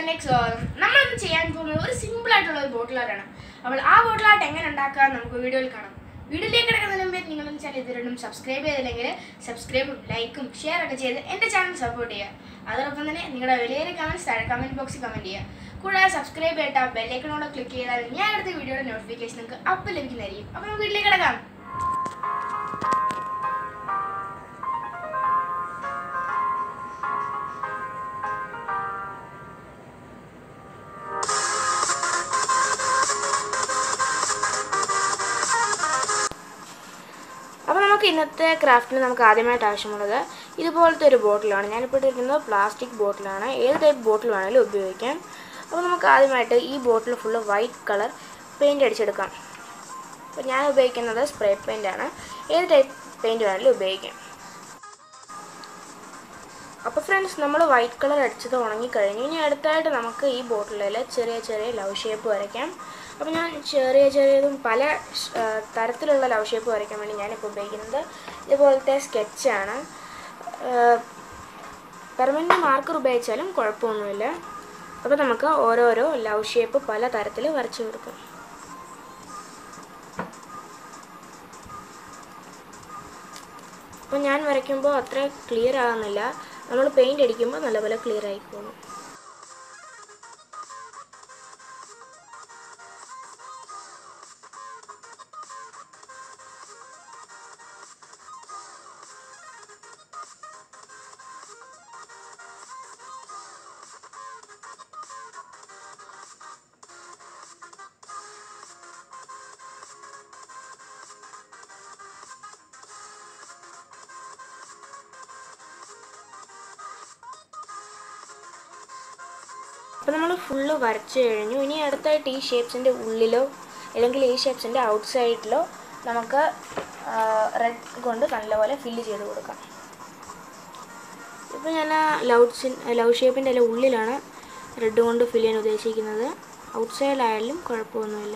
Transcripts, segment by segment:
ചാനലിലേക്ക് സ്വാഗതം നമ്മളിന്ന് ചെയ്യാൻ പോകുന്നത് ഒരു സിമ്പിൾ ആയിട്ടുള്ള ഒരു ബോട്ടിൽ ആർട്ടാണ് അപ്പോൾ ആ ബോട്ടിൽ ആർട്ട് എങ്ങനെ ഉണ്ടാക്കാൻ നമുക്ക് വീഡിയോയിൽ കാണാം വീഡിയോയിലേക്ക് കിടക്കുന്നതിന് മുമ്പേ നിങ്ങൾ ചാനൽ ഇത് രണ്ടും സബ്സ്ക്രൈബ് ചെയ്തില്ലെങ്കിൽ സബ്സ്ക്രൈബും ലൈക്കും ഷെയർ ഒക്കെ ചെയ്ത് എൻ്റെ ചാനൽ സപ്പോർട്ട് ചെയ്യുക അതോടൊപ്പം തന്നെ നിങ്ങളുടെ വലിയൊരു കമൻറ്റ്സ് താഴെ കമൻറ്റ് ബോക്സിൽ കമൻറ്റ് ചെയ്യുക കൂടാതെ സബ്സ്ക്രൈബ് ചെയ്തിട്ട് ആ ബെല്ലൈക്കണോടെ ക്ലിക്ക് ചെയ്താൽ ഞാൻ എടുത്ത വീഡിയോയുടെ നോട്ടിഫിക്കേഷൻ നിങ്ങൾക്ക് അപ്പം ലഭിക്കുന്നതായിരിക്കും അപ്പോൾ നമുക്ക് വീട്ടിലേക്ക് കിടക്കാം അപ്പോൾ നമുക്ക് ഇന്നത്തെ ക്രാഫ്റ്റിന് നമുക്ക് ആദ്യമായിട്ട് ആവശ്യമുള്ളത് ഇതുപോലത്തെ ഒരു ബോട്ടിലാണ് ഞാനിപ്പോൾ ഇട്ടിരിക്കുന്നത് പ്ലാസ്റ്റിക് ബോട്ടിലാണ് ഏത് ടൈപ്പ് ബോട്ടിൽ വേണമെങ്കിലും ഉപയോഗിക്കാം അപ്പോൾ നമുക്ക് ആദ്യമായിട്ട് ഈ bottle full white colour paint അടിച്ചെടുക്കാം അപ്പോൾ ഞാൻ ഉപയോഗിക്കുന്നത് സ്പ്രേ പെയിൻ്റ് ആണ് ഏത് ടൈപ്പ് പെയിൻറ് വേണമെങ്കിലും ഉപയോഗിക്കാം അപ്പോൾ ഫ്രണ്ട്സ് നമ്മൾ വൈറ്റ് കളർ അടിച്ചത് ഉണങ്ങിക്കഴിഞ്ഞു ഇനി അടുത്തായിട്ട് നമുക്ക് ഈ ബോട്ടിലിൽ ചെറിയ ചെറിയ ലവ് ഷേപ്പ് വരയ്ക്കാം അപ്പോൾ ഞാൻ ചെറിയ ചെറിയതും പല ഷ്- ആ, തരത്തിലുള്ള ലവ് ഷേപ്പ് വരയ്ക്കാൻ വേണ്ടി ഞാനിപ്പോൾ ഉപയോഗിക്കുന്നത് ഇതുപോലത്തെ സ്കെച്ചാണ് പെർമനൻറ്റ് മാർക്കർ ഉപയോഗിച്ചാലും കുഴപ്പമൊന്നുമില്ല അപ്പോൾ നമുക്ക് ഓരോരോ ലവ് ഷേപ്പ് പല തരത്തിൽ വരച്ചു കൊടുക്കാം അപ്പോൾ ഞാൻ വരയ്ക്കുമ്പോൾ അത്ര ക്ലിയർ ആകുന്നില്ല നമ്മൾ പെയിൻ്റ് അടിക്കുമ്പോൾ നല്ലപോലെ ക്ലിയർ ആയിക്കോളും അപ്പോൾ നമ്മൾ ഫുള്ള് വരച്ചു കഴിഞ്ഞു ഇനി അടുത്തായിട്ട് ഈ ഷേപ്സിൻ്റെ ഉള്ളിലോ അല്ലെങ്കിൽ ഈ ഷേപ്സിൻ്റെ ഔട്ട് സൈഡിലോ നമുക്ക് റെഡ് കൊണ്ട് നല്ലപോലെ ഫില്ല് ചെയ്ത് കൊടുക്കാം ഇപ്പോൾ ഞാൻ ലവ് ലവ് ഷേപ്പിൻ്റെ അല്ല ഉള്ളിലാണ് റെഡ് കൊണ്ട് ഫില്ല് ചെയ്യാൻ ഉദ്ദേശിക്കുന്നത് ഔട്ട് സൈഡിലായാലും കുഴപ്പമൊന്നുമില്ല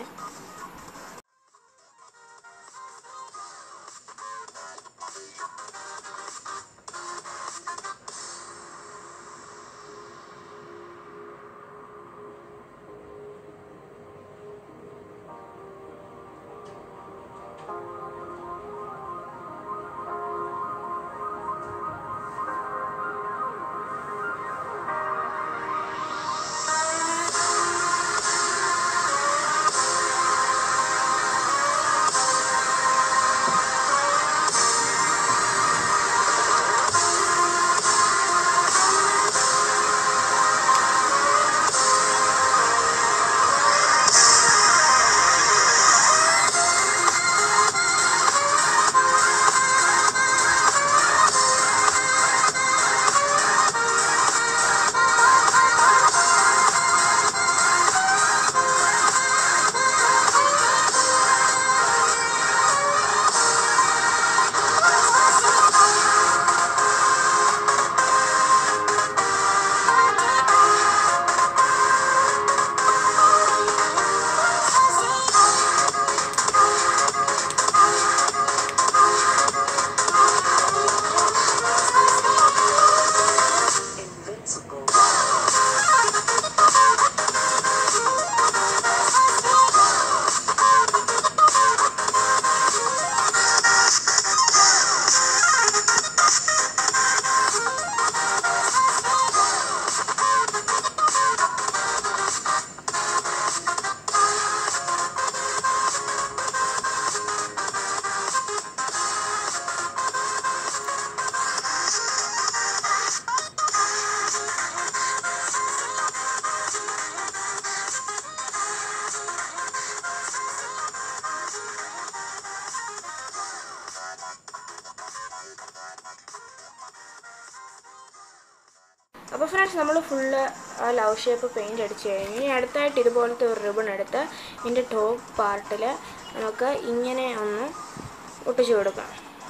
അപ്പോൾ ഫ്രണ്ട്സ് നമ്മൾ ഫുള്ള് ആ ലവ് ഷേപ്പ് പെയിൻ്റ് അടിച്ച് കഴിഞ്ഞു ഇനി അടുത്തായിട്ട് ഇതുപോലത്തെ ഒരു റിബൺ എടുത്ത് ഇതിൻ്റെ ടോപ്പ് പാർട്ടിൽ നമുക്ക് ഇങ്ങനെ ഒന്ന് ഒട്ടിച്ചു കൊടുക്കാം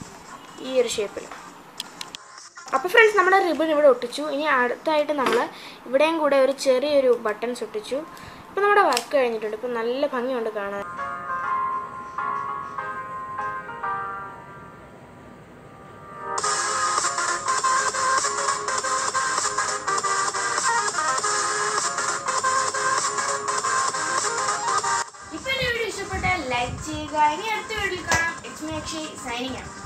ഈ ഒരു ഷേപ്പിൽ അപ്പോൾ ഫ്രണ്ട്സ് നമ്മുടെ റിബൺ ഇവിടെ ഒട്ടിച്ചു ഇനി അടുത്തായിട്ട് നമ്മൾ ഇവിടെയും കൂടെ ഒരു ചെറിയൊരു ബട്ടൺസ് ഒട്ടിച്ചു ഇപ്പോൾ നമ്മുടെ വർക്ക് കഴിഞ്ഞിട്ടുണ്ട് ഇപ്പോൾ നല്ല ഭംഗിയുണ്ട് കാണാൻ നമുക്ക് ഇനി അടുത്ത വീട്ടിൽ കാണാം ഇറ്റ്സ് മീ അക്ഷയ് സൈനിങ് ആണ്